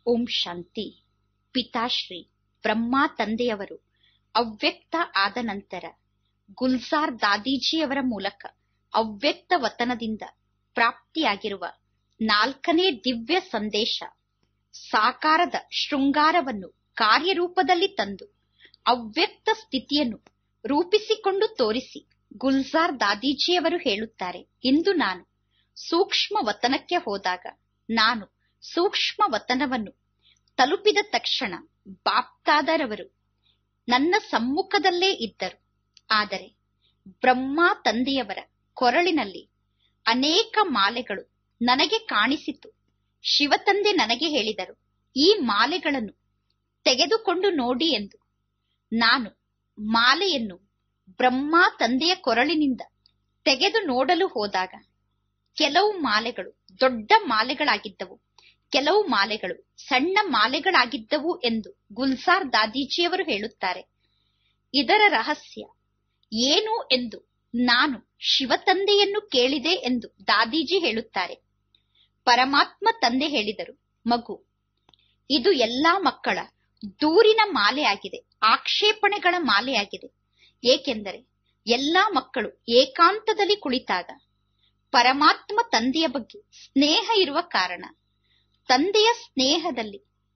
ಓಂ ಶಾಂತಿ ಪಿತಾಶ್ರೀ ಬ್ರಹ್ಮ ತಂದೆಯವರು ಅವ್ಯಕ್ತ ಆದ ನಂತರ ಗುಲ್ಜಾರ್ ದಾದೀಜಿಯವರ ಮೂಲಕ ಅವ್ಯಕ್ತ ವತನದಿಂದ ಪ್ರಾಪ್ತಿಯಾಗಿರುವ ನಾಲ್ಕನೇ ದಿವ್ಯ ಸಂದೇಶ ಸಾಕಾರದ ಶೃಂಗಾರವನ್ನು ಕಾರ್ಯರೂಪದಲ್ಲಿ ತಂದು ಅವ್ಯಕ್ತ ಸ್ಥಿತಿಯನ್ನು ರೂಪಿಸಿಕೊಂಡು ತೋರಿಸಿ ಗುಲ್ಜಾರ್ ದಾದೀಜಿಯವರು ಹೇಳುತ್ತಾರೆ ಇಂದು ನಾನು ಸೂಕ್ಷ್ಮ ವತನಕ್ಕೆ ಹೋದಾಗ ನಾನು ಸೂಕ್ಷ್ಮ ವತನವನ್ನು ತಲುಪಿದ ತಕ್ಷಣ ಬಾಪ್ತಾದರವರು ನನ್ನ ಸಮ್ಮುಖದಲ್ಲೇ ಇದ್ದರು ಆದರೆ ಬ್ರಹ್ಮ ತಂದೆಯವರ ಕೊರಳಿನಲ್ಲಿ ಅನೇಕ ಮಾಲೆಗಳು ನನಗೆ ಕಾಣಿಸಿತು ಶಿವತಂದೆ ನನಗೆ ಹೇಳಿದರು ಈ ಮಾಲೆಗಳನ್ನು ತೆಗೆದುಕೊಂಡು ನೋಡಿ ಎಂದು ನಾನು ಮಾಲೆಯನ್ನು ಬ್ರಹ್ಮ ತಂದೆಯ ಕೊರಳಿನಿಂದ ತೆಗೆದು ನೋಡಲು ಹೋದಾಗ ಕೆಲವು ಮಾಲೆಗಳು ದೊಡ್ಡ ಮಾಲೆಗಳಾಗಿದ್ದವು ಕೆಲವು ಮಾಲೆಗಳು ಸಣ್ಣ ಮಾಲೆಗಳಾಗಿದ್ದವು ಎಂದು ಗುಲ್ಸಾರ್ ದಾದೀಜಿಯವರು ಹೇಳುತ್ತಾರೆ ಇದರ ರಹಸ್ಯ ಏನು ಎಂದು ನಾನು ಶಿವತಂದೆಯನ್ನು ಕೇಳಿದೆ ಎಂದು ದಾದೀಜಿ ಹೇಳುತ್ತಾರೆ ಪರಮಾತ್ಮ ತಂದೆ ಹೇಳಿದರು ಮಗು ಇದು ಎಲ್ಲಾ ಮಕ್ಕಳ ದೂರಿನ ಮಾಲೆಯಾಗಿದೆ ಆಕ್ಷೇಪಣೆಗಳ ಮಾಲೆಯಾಗಿದೆ ಏಕೆಂದರೆ ಎಲ್ಲಾ ಮಕ್ಕಳು ಏಕಾಂತದಲ್ಲಿ ಕುಳಿತಾಗ ಪರಮಾತ್ಮ ತಂದೆಯ ಬಗ್ಗೆ ಸ್ನೇಹ ಇರುವ ಕಾರಣ ತಂದೆಯ ಸ್ನೇಹದಲ್ಲಿ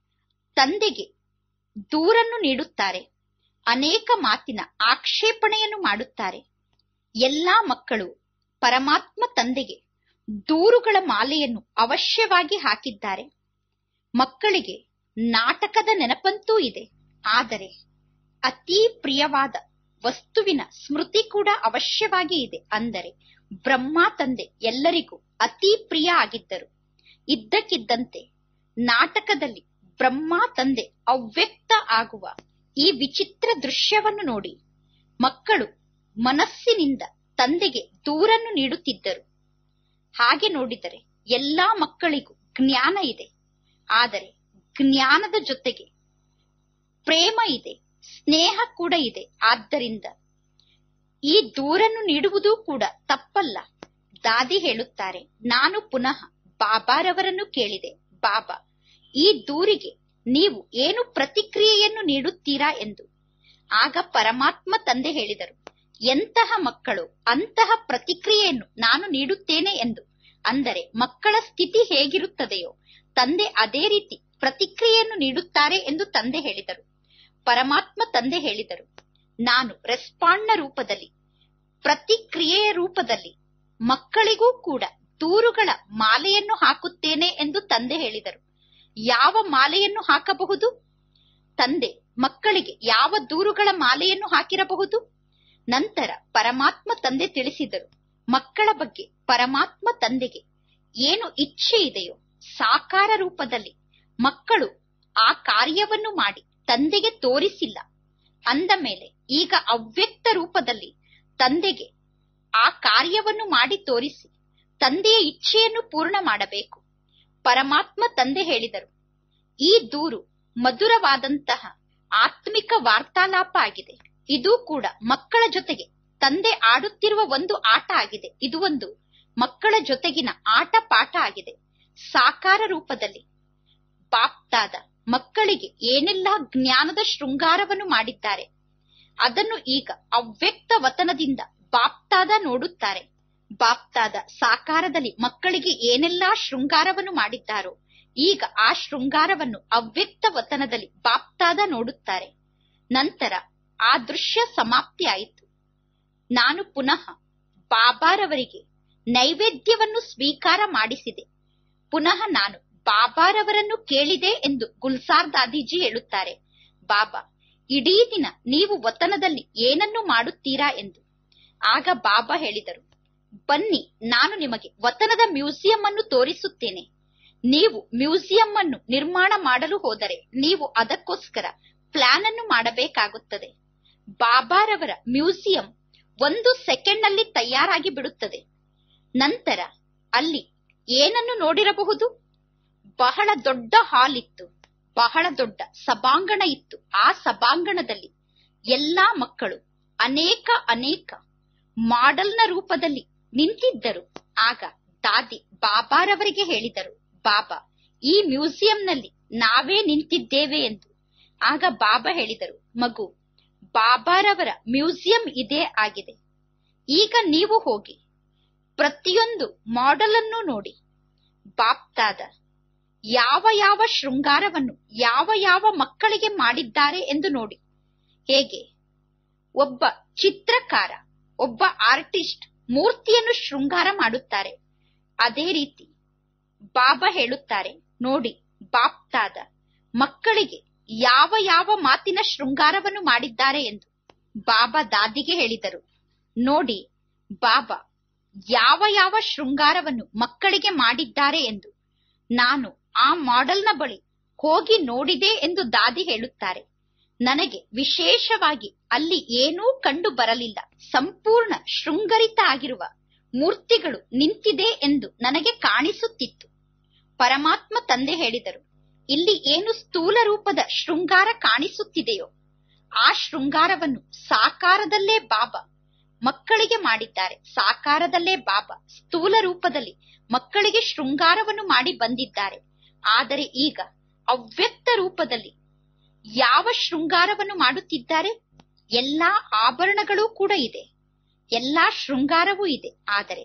ತಂದೆಗೆ ದೂರನ್ನು ನೀಡುತ್ತಾರೆ ಅನೇಕ ಮಾತಿನ ಆಕ್ಷೇಪಣೆಯನ್ನು ಮಾಡುತ್ತಾರೆ ಎಲ್ಲಾ ಮಕ್ಕಳು ಪರಮಾತ್ಮ ತಂದೆಗೆ ದೂರುಗಳ ಮಾಲೆಯನ್ನು ಅವಶ್ಯವಾಗಿ ಹಾಕಿದ್ದಾರೆ ಮಕ್ಕಳಿಗೆ ನಾಟಕದ ನೆನಪಂತೂ ಇದೆ ಆದರೆ ಅತೀ ಪ್ರಿಯವಾದ ವಸ್ತುವಿನ ಸ್ಮೃತಿ ಕೂಡ ಅವಶ್ಯವಾಗಿ ಇದೆ ಅಂದರೆ ಬ್ರಹ್ಮ ತಂದೆ ಎಲ್ಲರಿಗೂ ಅತೀ ಪ್ರಿಯ ಆಗಿದ್ದರು ಇದ್ದಕ್ಕಿದ್ದಂತೆ ನಾಟಕದಲ್ಲಿ ಬ್ರಹ್ಮ ತಂದೆ ಅವ್ಯಕ್ತ ಆಗುವ ಈ ವಿಚಿತ್ರ ದೃಶ್ಯವನ್ನು ನೋಡಿ ಮಕ್ಕಳು ಮನಸ್ಸಿನಿಂದ ತಂದೆಗೆ ದೂರನ್ನು ನೀಡುತ್ತಿದ್ದರು ಹಾಗೆ ನೋಡಿದರೆ ಎಲ್ಲಾ ಮಕ್ಕಳಿಗೂ ಜ್ಞಾನ ಇದೆ ಆದರೆ ಜ್ಞಾನದ ಜೊತೆಗೆ ಪ್ರೇಮ ಇದೆ ಸ್ನೇಹ ಕೂಡ ಇದೆ ಆದ್ದರಿಂದ ಈ ದೂರನ್ನು ನೀಡುವುದೂ ಕೂಡ ತಪ್ಪಲ್ಲ ದಾದಿ ಹೇಳುತ್ತಾರೆ ನಾನು ಪುನಃ ಬಾಬಾರವರನ್ನು ಕೇಳಿದೆ ಬಾಬಾ ಈ ದೂರಿಗೆ ನೀವು ಏನು ಪ್ರತಿಕ್ರಿಯೆಯನ್ನು ನೀಡುತ್ತೀರಾ ಎಂದು ಆಗ ಪರಮಾತ್ಮ ತಂದೆ ಹೇಳಿದರು ಎಂತಹ ಮಕ್ಕಳು ಅಂತಹ ಪ್ರತಿಕ್ರಿಯೆಯನ್ನು ನಾನು ನೀಡುತ್ತೇನೆ ಎಂದು ಅಂದರೆ ಮಕ್ಕಳ ಸ್ಥಿತಿ ಹೇಗಿರುತ್ತದೆಯೋ ತಂದೆ ಅದೇ ರೀತಿ ಪ್ರತಿಕ್ರಿಯೆಯನ್ನು ನೀಡುತ್ತಾರೆ ಎಂದು ತಂದೆ ಹೇಳಿದರು ಪರಮಾತ್ಮ ತಂದೆ ಹೇಳಿದರು ನಾನು ರೆಸ್ಪಾಂಡ್ನ ರೂಪದಲ್ಲಿ ಪ್ರತಿಕ್ರಿಯೆಯ ರೂಪದಲ್ಲಿ ಮಕ್ಕಳಿಗೂ ಕೂಡ ದೂರುಗಳ ಮಾಲೆಯನ್ನು ಹಾಕುತ್ತೇನೆ ಎಂದು ತಂದೆ ಹೇಳಿದರು ಯಾವ ಮಾಲೆಯನ್ನು ಹಾಕಬಹುದು ತಂದೆ ಮಕ್ಕಳಿಗೆ ಯಾವ ದೂರುಗಳ ಮಾಲೆಯನ್ನು ಹಾಕಿರಬಹುದು ನಂತರ ಪರಮಾತ್ಮ ತಂದೆ ತಿಳಿಸಿದರು ಮಕ್ಕಳ ಬಗ್ಗೆ ಪರಮಾತ್ಮ ತಂದೆಗೆ ಏನು ಇಚ್ಛೆ ಇದೆಯೋ ಸಾಕಾರ ರೂಪದಲ್ಲಿ ಮಕ್ಕಳು ಆ ಕಾರ್ಯವನ್ನು ಮಾಡಿ ತಂದೆಗೆ ತೋರಿಸಿಲ್ಲ ಅಂದ ಮೇಲೆ ಈಗ ಅವ್ಯಕ್ತ ರೂಪದಲ್ಲಿ ತಂದೆಗೆ ಆ ಕಾರ್ಯವನ್ನು ಮಾಡಿ ತೋರಿಸಿ ತಂದೆಯ ಇಚ್ಛೆಯನ್ನು ಪೂರ್ಣ ಮಾಡಬೇಕು ಪರಮಾತ್ಮ ತಂದೆ ಹೇಳಿದರು ಈ ದೂರು ಮಧುರವಾದಂತಹ ಆತ್ಮಿಕ ವಾರ್ತಾಲಾಪ ಆಗಿದೆ ಇದು ಕೂಡ ಮಕ್ಕಳ ಜೊತೆಗೆ ತಂದೆ ಆಡುತ್ತಿರುವ ಒಂದು ಆಟ ಆಗಿದೆ ಇದು ಒಂದು ಮಕ್ಕಳ ಜೊತೆಗಿನ ಆಟ ಪಾಠ ಆಗಿದೆ ಸಾಕಾರ ರೂಪದಲ್ಲಿ ಬಾಪ್ತಾದ ಮಕ್ಕಳಿಗೆ ಏನೆಲ್ಲ ಜ್ಞಾನದ ಶೃಂಗಾರವನ್ನು ಮಾಡಿದ್ದಾರೆ ಅದನ್ನು ಈಗ ಅವ್ಯಕ್ತ ವತನದಿಂದ ಬಾಪ್ತಾದ ನೋಡುತ್ತಾರೆ ಬಾಪ್ತಾದ ಸಾಕಾರದಲ್ಲಿ ಮಕ್ಕಳಿಗೆ ಏನೆಲ್ಲಾ ಶೃಂಗಾರವನ್ನು ಮಾಡಿದ್ದಾರೋ ಈಗ ಆ ಶೃಂಗಾರವನ್ನು ಅವ್ಯಕ್ತ ವತನದಲ್ಲಿ ಬಾಪ್ತಾದ ನೋಡುತ್ತಾರೆ ನಂತರ ಆ ದೃಶ್ಯ ಸಮಾಪ್ತಿಯಾಯಿತು ನಾನು ಪುನಃ ಬಾಬಾರವರಿಗೆ ನೈವೇದ್ಯವನ್ನು ಸ್ವೀಕಾರ ಮಾಡಿಸಿದೆ ಪುನಃ ನಾನು ಬಾಬಾರವರನ್ನು ಕೇಳಿದೆ ಎಂದು ಗುಲ್ಸಾರ್ ದಾದೀಜಿ ಹೇಳುತ್ತಾರೆ ಬಾಬಾ ಇಡೀ ದಿನ ನೀವು ವತನದಲ್ಲಿ ಏನನ್ನು ಮಾಡುತ್ತೀರಾ ಎಂದು ಆಗ ಬಾಬಾ ಹೇಳಿದರು ಬನ್ನಿ ನಾನು ನಿಮಗೆ ವತನದ ಮ್ಯೂಸಿಯಂ ಅನ್ನು ತೋರಿಸುತ್ತೇನೆ ನೀವು ಮ್ಯೂಸಿಯಂ ಅನ್ನು ನಿರ್ಮಾಣ ಮಾಡಲು ಹೋದರೆ ನೀವು ಅದಕ್ಕೋಸ್ಕರ ಪ್ಲಾನ್ ಅನ್ನು ಮಾಡಬೇಕಾಗುತ್ತದೆ ಬಾಬಾರವರ ಮ್ಯೂಸಿಯಂ ಒಂದು ಸೆಕೆಂಡ್ ನಲ್ಲಿ ತಯಾರಾಗಿ ಬಿಡುತ್ತದೆ ನಂತರ ಅಲ್ಲಿ ಏನನ್ನು ನೋಡಿರಬಹುದು ಬಹಳ ದೊಡ್ಡ ಹಾಲ್ ಇತ್ತು ಬಹಳ ದೊಡ್ಡ ಸಭಾಂಗಣ ಇತ್ತು ಆ ಸಭಾಂಗಣದಲ್ಲಿ ಎಲ್ಲಾ ಮಕ್ಕಳು ಅನೇಕ ಅನೇಕ ಮಾಡೆಲ್ನ ರೂಪದಲ್ಲಿ ನಿಂತಿದ್ದರು ಆಗ ದಾದಿ ಬಾಬಾರವರಿಗೆ ಹೇಳಿದರು ಬಾಬಾ ಈ ಮ್ಯೂಸಿಯಂನಲ್ಲಿ ನಾವೇ ನಿಂತಿದ್ದೇವೆ ಎಂದು ಆಗ ಬಾಬಾ ಹೇಳಿದರು ಮಗು ಬಾಬಾರವರ ಮ್ಯೂಸಿಯಂ ಇದೇ ಆಗಿದೆ ಈಗ ನೀವು ಹೋಗಿ ಪ್ರತಿಯೊಂದು ಮಾಡೆಲ್ ಅನ್ನು ನೋಡಿ ಬಾಪ್ತಾದ ಯಾವ ಯಾವ ಶೃಂಗಾರವನ್ನು ಯಾವ ಯಾವ ಮಕ್ಕಳಿಗೆ ಮಾಡಿದ್ದಾರೆ ಎಂದು ನೋಡಿ ಹೇಗೆ ಒಬ್ಬ ಚಿತ್ರಕಾರ ಒಬ್ಬ ಆರ್ಟಿಸ್ಟ್ ಮೂರ್ತಿಯನ್ನು ಶೃಂಗಾರ ಮಾಡುತ್ತಾರೆ ಅದೇ ರೀತಿ ಬಾಬಾ ಹೇಳುತ್ತಾರೆ ನೋಡಿ ಬಾಪ್ತಾದ ಮಕ್ಕಳಿಗೆ ಯಾವ ಯಾವ ಮಾತಿನ ಶೃಂಗಾರವನ್ನು ಮಾಡಿದ್ದಾರೆ ಎಂದು ಬಾಬಾ ದಾದಿಗೆ ಹೇಳಿದರು ನೋಡಿ ಬಾಬಾ ಯಾವ ಯಾವ ಶೃಂಗಾರವನ್ನು ಮಕ್ಕಳಿಗೆ ಮಾಡಿದ್ದಾರೆ ಎಂದು ನಾನು ಆ ಮಾಡೆಲ್ನ ಬಳಿ ಹೋಗಿ ನೋಡಿದೆ ಎಂದು ದಾದಿ ಹೇಳುತ್ತಾರೆ ನನಗೆ ವಿಶೇಷವಾಗಿ ಅಲ್ಲಿ ಏನೂ ಕಂಡು ಬರಲಿಲ್ಲ ಸಂಪೂರ್ಣ ಶೃಂಗರಿತ ಆಗಿರುವ ಮೂರ್ತಿಗಳು ನಿಂತಿದೆ ಎಂದು ನನಗೆ ಕಾಣಿಸುತ್ತಿತ್ತು ಪರಮಾತ್ಮ ತಂದೆ ಹೇಳಿದರು ಇಲ್ಲಿ ಏನು ಸ್ಥೂಲ ರೂಪದ ಶೃಂಗಾರ ಕಾಣಿಸುತ್ತಿದೆಯೋ ಆ ಶೃಂಗಾರವನ್ನು ಸಾಕಾರದಲ್ಲೇ ಬಾಬಾ ಮಕ್ಕಳಿಗೆ ಮಾಡಿದ್ದಾರೆ ಸಾಕಾರದಲ್ಲೇ ಬಾಬಾ ಸ್ಥೂಲ ರೂಪದಲ್ಲಿ ಮಕ್ಕಳಿಗೆ ಶೃಂಗಾರವನ್ನು ಮಾಡಿ ಬಂದಿದ್ದಾರೆ ಆದರೆ ಈಗ ಅವ್ಯಕ್ತ ರೂಪದಲ್ಲಿ ಯಾವ ಶೃಂಗಾರವನ್ನು ಮಾಡುತ್ತಿದ್ದಾರೆ ಎಲ್ಲಾ ಆಭರಣಗಳೂ ಕೂಡ ಇದೆ ಎಲ್ಲಾ ಶೃಂಗಾರವೂ ಇದೆ ಆದರೆ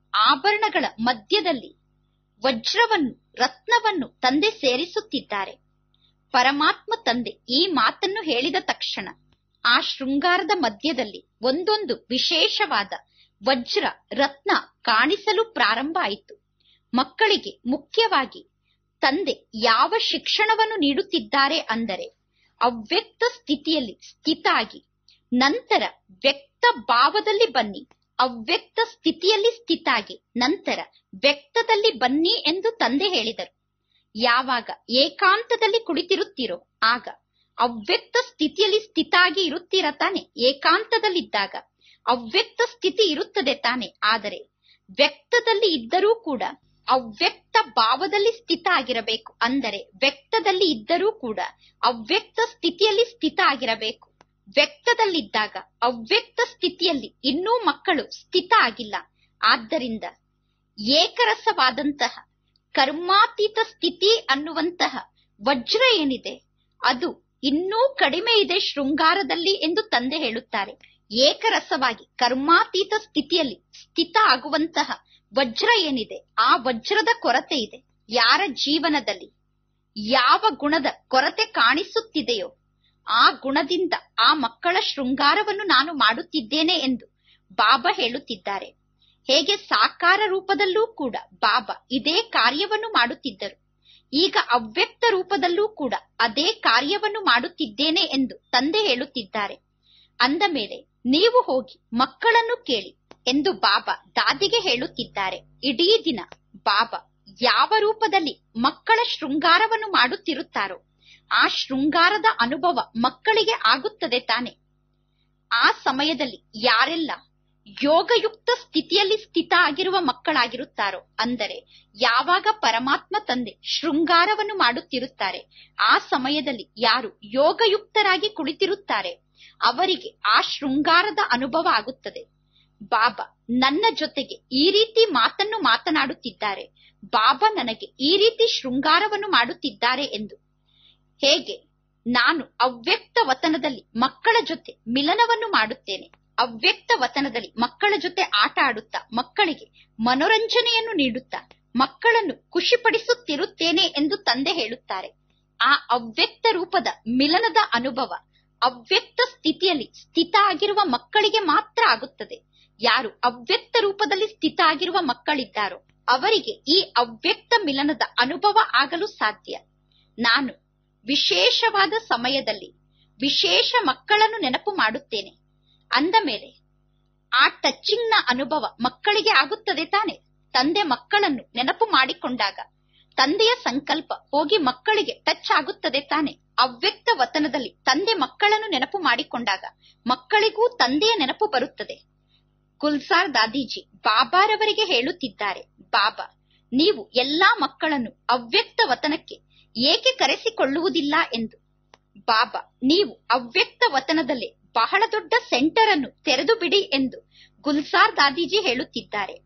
ಆಭರಣಗಳ ಮಧ್ಯದಲ್ಲಿ ವಜ್ರವನ್ನು ರತ್ನವನ್ನು ತಂದೆ ಸೇರಿಸುತ್ತಿದ್ದಾರೆ ಪರಮಾತ್ಮ ತಂದೆ ಈ ಮಾತನ್ನು ಹೇಳಿದ ತಕ್ಷಣ ಆ ಶೃಂಗಾರದ ಮಧ್ಯದಲ್ಲಿ ಒಂದೊಂದು ವಿಶೇಷವಾದ ವಜ್ರ ರತ್ನ ಕಾಣಿಸಲು ಪ್ರಾರಂಭ ಆಯಿತು ಮಕ್ಕಳಿಗೆ ಮುಖ್ಯವಾಗಿ ತಂದೆ ಯಾವ ಶಿಕ್ಷಣವನ್ನು ನೀಡುತ್ತಿದ್ದಾರೆ ಅಂದರೆ ಅವ್ಯಕ್ತ ಸ್ಥಿತಿಯಲ್ಲಿ ಸ್ಥಿತ ಆಗಿ ನಂತರ ವ್ಯಕ್ತ ಭಾವದಲ್ಲಿ ಬನ್ನಿ ಅವ್ಯಕ್ತ ಸ್ಥಿತಿಯಲ್ಲಿ ಸ್ಥಿತ ಆಗಿ ನಂತರ ವ್ಯಕ್ತದಲ್ಲಿ ಬನ್ನಿ ಎಂದು ತಂದೆ ಹೇಳಿದರು ಯಾವಾಗ ಏಕಾಂತದಲ್ಲಿ ಕುಳಿತಿರುತ್ತೀರೋ ಆಗ ಅವ್ಯಕ್ತ ಸ್ಥಿತಿಯಲ್ಲಿ ಸ್ಥಿತ ಆಗಿ ಇರುತ್ತೀರ ತಾನೆ ಏಕಾಂತದಲ್ಲಿದ್ದಾಗ ಅವ್ಯಕ್ತ ಸ್ಥಿತಿ ಇರುತ್ತದೆ ತಾನೆ ಆದರೆ ವ್ಯಕ್ತದಲ್ಲಿ ಇದ್ದರೂ ಕೂಡ ಅವ್ಯಕ್ತ ಭಾವದಲ್ಲಿ ಸ್ಥಿತ ಆಗಿರಬೇಕು ಅಂದರೆ ವ್ಯಕ್ತದಲ್ಲಿ ಇದ್ದರೂ ಕೂಡ ಅವ್ಯಕ್ತ ಸ್ಥಿತಿಯಲ್ಲಿ ಸ್ಥಿತ ಆಗಿರಬೇಕು ವ್ಯಕ್ತದಲ್ಲಿದ್ದಾಗ ಅವ್ಯಕ್ತ ಸ್ಥಿತಿಯಲ್ಲಿ ಇನ್ನೂ ಮಕ್ಕಳು ಸ್ಥಿತ ಆಗಿಲ್ಲ ಆದ್ದರಿಂದ ಏಕರಸವಾದಂತಹ ಕರ್ಮಾತೀತ ಸ್ಥಿತಿ ಅನ್ನುವಂತಹ ವಜ್ರ ಏನಿದೆ ಅದು ಇನ್ನೂ ಕಡಿಮೆ ಇದೆ ಶೃಂಗಾರದಲ್ಲಿ ಎಂದು ತಂದೆ ಹೇಳುತ್ತಾರೆ ಏಕರಸವಾಗಿ ಕರ್ಮಾತೀತ ಸ್ಥಿತಿಯಲ್ಲಿ ಸ್ಥಿತ ಆಗುವಂತಹ ವಜ್ರ ಏನಿದೆ ಆ ವಜ್ರದ ಕೊರತೆ ಇದೆ ಯಾರ ಜೀವನದಲ್ಲಿ ಯಾವ ಗುಣದ ಕೊರತೆ ಕಾಣಿಸುತ್ತಿದೆಯೋ ಆ ಗುಣದಿಂದ ಆ ಮಕ್ಕಳ ಶೃಂಗಾರವನ್ನು ನಾನು ಮಾಡುತ್ತಿದ್ದೇನೆ ಎಂದು ಬಾಬಾ ಹೇಳುತ್ತಿದ್ದಾರೆ ಹೇಗೆ ಸಾಕಾರ ರೂಪದಲ್ಲೂ ಕೂಡ ಬಾಬಾ ಇದೇ ಕಾರ್ಯವನ್ನು ಮಾಡುತ್ತಿದ್ದರು ಈಗ ಅವ್ಯಕ್ತ ರೂಪದಲ್ಲೂ ಕೂಡ ಅದೇ ಕಾರ್ಯವನ್ನು ಮಾಡುತ್ತಿದ್ದೇನೆ ಎಂದು ತಂದೆ ಹೇಳುತ್ತಿದ್ದಾರೆ ಅಂದ ಮೇಲೆ ನೀವು ಹೋಗಿ ಮಕ್ಕಳನ್ನು ಕೇಳಿ ಎಂದು ಬಾಬಾ ದಾದಿಗೆ ಹೇಳುತ್ತಿದ್ದಾರೆ ಇಡೀ ದಿನ ಬಾಬಾ ಯಾವ ರೂಪದಲ್ಲಿ ಮಕ್ಕಳ ಶೃಂಗಾರವನ್ನು ಮಾಡುತ್ತಿರುತ್ತಾರೋ ಆ ಶೃಂಗಾರದ ಅನುಭವ ಮಕ್ಕಳಿಗೆ ಆಗುತ್ತದೆ ತಾನೆ ಆ ಸಮಯದಲ್ಲಿ ಯಾರೆಲ್ಲ ಯೋಗಯುಕ್ತ ಸ್ಥಿತಿಯಲ್ಲಿ ಸ್ಥಿತ ಆಗಿರುವ ಮಕ್ಕಳಾಗಿರುತ್ತಾರೋ ಅಂದರೆ ಯಾವಾಗ ಪರಮಾತ್ಮ ತಂದೆ ಶೃಂಗಾರವನ್ನು ಮಾಡುತ್ತಿರುತ್ತಾರೆ ಆ ಸಮಯದಲ್ಲಿ ಯಾರು ಯೋಗಯುಕ್ತರಾಗಿ ಕುಳಿತಿರುತ್ತಾರೆ ಅವರಿಗೆ ಆ ಶೃಂಗಾರದ ಅನುಭವ ಆಗುತ್ತದೆ ಬಾಬಾ ನನ್ನ ಜೊತೆಗೆ ಈ ರೀತಿ ಮಾತನ್ನು ಮಾತನಾಡುತ್ತಿದ್ದಾರೆ ಬಾಬಾ ನನಗೆ ಈ ರೀತಿ ಶೃಂಗಾರವನ್ನು ಮಾಡುತ್ತಿದ್ದಾರೆ ಎಂದು ಹೇಗೆ ನಾನು ಅವ್ಯಕ್ತ ವತನದಲ್ಲಿ ಮಕ್ಕಳ ಜೊತೆ ಮಿಲನವನ್ನು ಮಾಡುತ್ತೇನೆ ಅವ್ಯಕ್ತ ವತನದಲ್ಲಿ ಮಕ್ಕಳ ಜೊತೆ ಆಟ ಆಡುತ್ತಾ ಮಕ್ಕಳಿಗೆ ಮನೋರಂಜನೆಯನ್ನು ನೀಡುತ್ತಾ ಮಕ್ಕಳನ್ನು ಖುಷಿಪಡಿಸುತ್ತಿರುತ್ತೇನೆ ಎಂದು ತಂದೆ ಹೇಳುತ್ತಾರೆ ಆ ಅವ್ಯಕ್ತ ರೂಪದ ಮಿಲನದ ಅನುಭವ ಅವ್ಯಕ್ತ ಸ್ಥಿತಿಯಲ್ಲಿ ಸ್ಥಿತ ಆಗಿರುವ ಮಕ್ಕಳಿಗೆ ಮಾತ್ರ ಆಗುತ್ತದೆ ಯಾರು ಅವ್ಯಕ್ತ ರೂಪದಲ್ಲಿ ಸ್ಥಿತ ಆಗಿರುವ ಮಕ್ಕಳಿದ್ದಾರೋ ಅವರಿಗೆ ಈ ಅವ್ಯಕ್ತ ಮಿಲನದ ಅನುಭವ ಆಗಲು ಸಾಧ್ಯ ನಾನು ವಿಶೇಷವಾದ ಸಮಯದಲ್ಲಿ ವಿಶೇಷ ಮಕ್ಕಳನ್ನು ನೆನಪು ಮಾಡುತ್ತೇನೆ ಅಂದ ಮೇಲೆ ಆ ಟಚಿಂಗ್ ನ ಅನುಭವ ಮಕ್ಕಳಿಗೆ ಆಗುತ್ತದೆ ತಾನೆ ತಂದೆ ಮಕ್ಕಳನ್ನು ನೆನಪು ಮಾಡಿಕೊಂಡಾಗ ತಂದೆಯ ಸಂಕಲ್ಪ ಹೋಗಿ ಮಕ್ಕಳಿಗೆ ಟಚ್ ಆಗುತ್ತದೆ ತಾನೆ ಅವ್ಯಕ್ತ ವತನದಲ್ಲಿ ತಂದೆ ಮಕ್ಕಳನ್ನು ನೆನಪು ಮಾಡಿಕೊಂಡಾಗ ಮಕ್ಕಳಿಗೂ ತಂದೆಯ ನೆನಪು ಬರುತ್ತದೆ ಗುಲ್ಸಾರ್ ದಾದೀಜಿ ಬಾಬಾರವರಿಗೆ ಹೇಳುತ್ತಿದ್ದಾರೆ ಬಾಬಾ ನೀವು ಎಲ್ಲಾ ಮಕ್ಕಳನ್ನು ಅವ್ಯಕ್ತ ವತನಕ್ಕೆ ಏಕೆ ಕರೆಸಿಕೊಳ್ಳುವುದಿಲ್ಲ ಎಂದು ಬಾಬಾ ನೀವು ಅವ್ಯಕ್ತ ವತನದಲ್ಲೇ ಬಹಳ ದೊಡ್ಡ ಸೆಂಟರ್ ಅನ್ನು ತೆರೆದು ಬಿಡಿ ಎಂದು ಗುಲ್ಸಾರ್ ದಾದೀಜಿ ಹೇಳುತ್ತಿದ್ದಾರೆ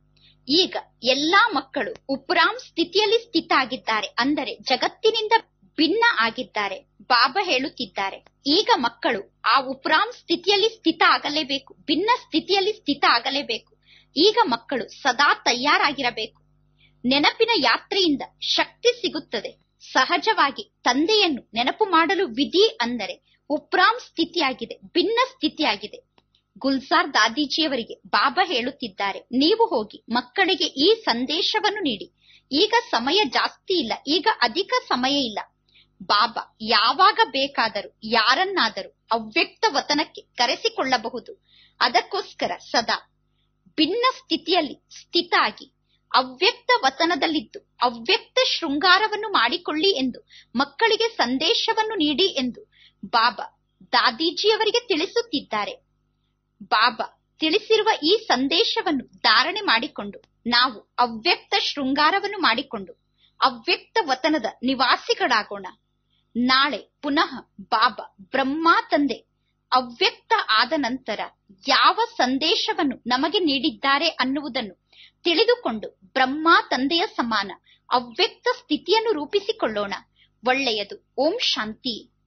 ಈಗ ಎಲ್ಲಾ ಮಕ್ಕಳು ಉಪರಾಮ್ ಸ್ಥಿತಿಯಲ್ಲಿ ಸ್ಥಿತ ಆಗಿದ್ದಾರೆ ಅಂದರೆ ಜಗತ್ತಿನಿಂದ ಭಿನ್ನ ಆಗಿದ್ದಾರೆ ಬಾಬಾ ಹೇಳುತ್ತಿದ್ದಾರೆ ಈಗ ಮಕ್ಕಳು ಆ ಉಪರಾಮ್ ಸ್ಥಿತಿಯಲ್ಲಿ ಸ್ಥಿತ ಆಗಲೇಬೇಕು ಭಿನ್ನ ಸ್ಥಿತಿಯಲ್ಲಿ ಸ್ಥಿತ ಆಗಲೇಬೇಕು ಈಗ ಮಕ್ಕಳು ಸದಾ ತಯಾರಾಗಿರಬೇಕು ನೆನಪಿನ ಯಾತ್ರೆಯಿಂದ ಶಕ್ತಿ ಸಿಗುತ್ತದೆ ಸಹಜವಾಗಿ ತಂದೆಯನ್ನು ನೆನಪು ಮಾಡಲು ವಿಧಿ ಅಂದರೆ ಉಪ್ರಾಮ್ ಸ್ಥಿತಿಯಾಗಿದೆ ಭಿನ್ನ ಸ್ಥಿತಿಯಾಗಿದೆ ಗುಲ್ಸಾರ್ ದಾದೀಜಿಯವರಿಗೆ ಬಾಬಾ ಹೇಳುತ್ತಿದ್ದಾರೆ ನೀವು ಹೋಗಿ ಮಕ್ಕಳಿಗೆ ಈ ಸಂದೇಶವನ್ನು ನೀಡಿ ಈಗ ಸಮಯ ಜಾಸ್ತಿ ಇಲ್ಲ ಈಗ ಅಧಿಕ ಸಮಯ ಇಲ್ಲ ಬಾಬಾ ಯಾವಾಗ ಬೇಕಾದರೂ ಯಾರನ್ನಾದರೂ ಅವ್ಯಕ್ತ ವತನಕ್ಕೆ ಕರೆಸಿಕೊಳ್ಳಬಹುದು ಅದಕ್ಕೋಸ್ಕರ ಸದಾ ಭಿನ್ನ ಸ್ಥಿತಿಯಲ್ಲಿ ಸ್ಥಿತ ಆಗಿ ಅವ್ಯಕ್ತ ವತನದಲ್ಲಿದ್ದು ಅವ್ಯಕ್ತ ಶೃಂಗಾರವನ್ನು ಮಾಡಿಕೊಳ್ಳಿ ಎಂದು ಮಕ್ಕಳಿಗೆ ಸಂದೇಶವನ್ನು ನೀಡಿ ಎಂದು ಬಾಬಾ ದಾದೀಜಿಯವರಿಗೆ ತಿಳಿಸುತ್ತಿದ್ದಾರೆ ಬಾಬಾ ತಿಳಿಸಿರುವ ಈ ಸಂದೇಶವನ್ನು ಧಾರಣೆ ಮಾಡಿಕೊಂಡು ನಾವು ಅವ್ಯಕ್ತ ಶೃಂಗಾರವನ್ನು ಮಾಡಿಕೊಂಡು ಅವ್ಯಕ್ತ ವತನದ ನಿವಾಸಿಗಳಾಗೋಣ ನಾಳೆ ಪುನಃ ಬಾಬಾ ಬ್ರಹ್ಮ ತಂದೆ ಅವ್ಯಕ್ತ ಆದ ನಂತರ ಯಾವ ಸಂದೇಶವನ್ನು ನಮಗೆ ನೀಡಿದ್ದಾರೆ ಅನ್ನುವುದನ್ನು ತಿಳಿದುಕೊಂಡು ಬ್ರಹ್ಮ ತಂದೆಯ ಸಮಾನ ಅವ್ಯಕ್ತ ಸ್ಥಿತಿಯನ್ನು ರೂಪಿಸಿಕೊಳ್ಳೋಣ ಒಳ್ಳೆಯದು ಓಂ ಶಾಂತಿ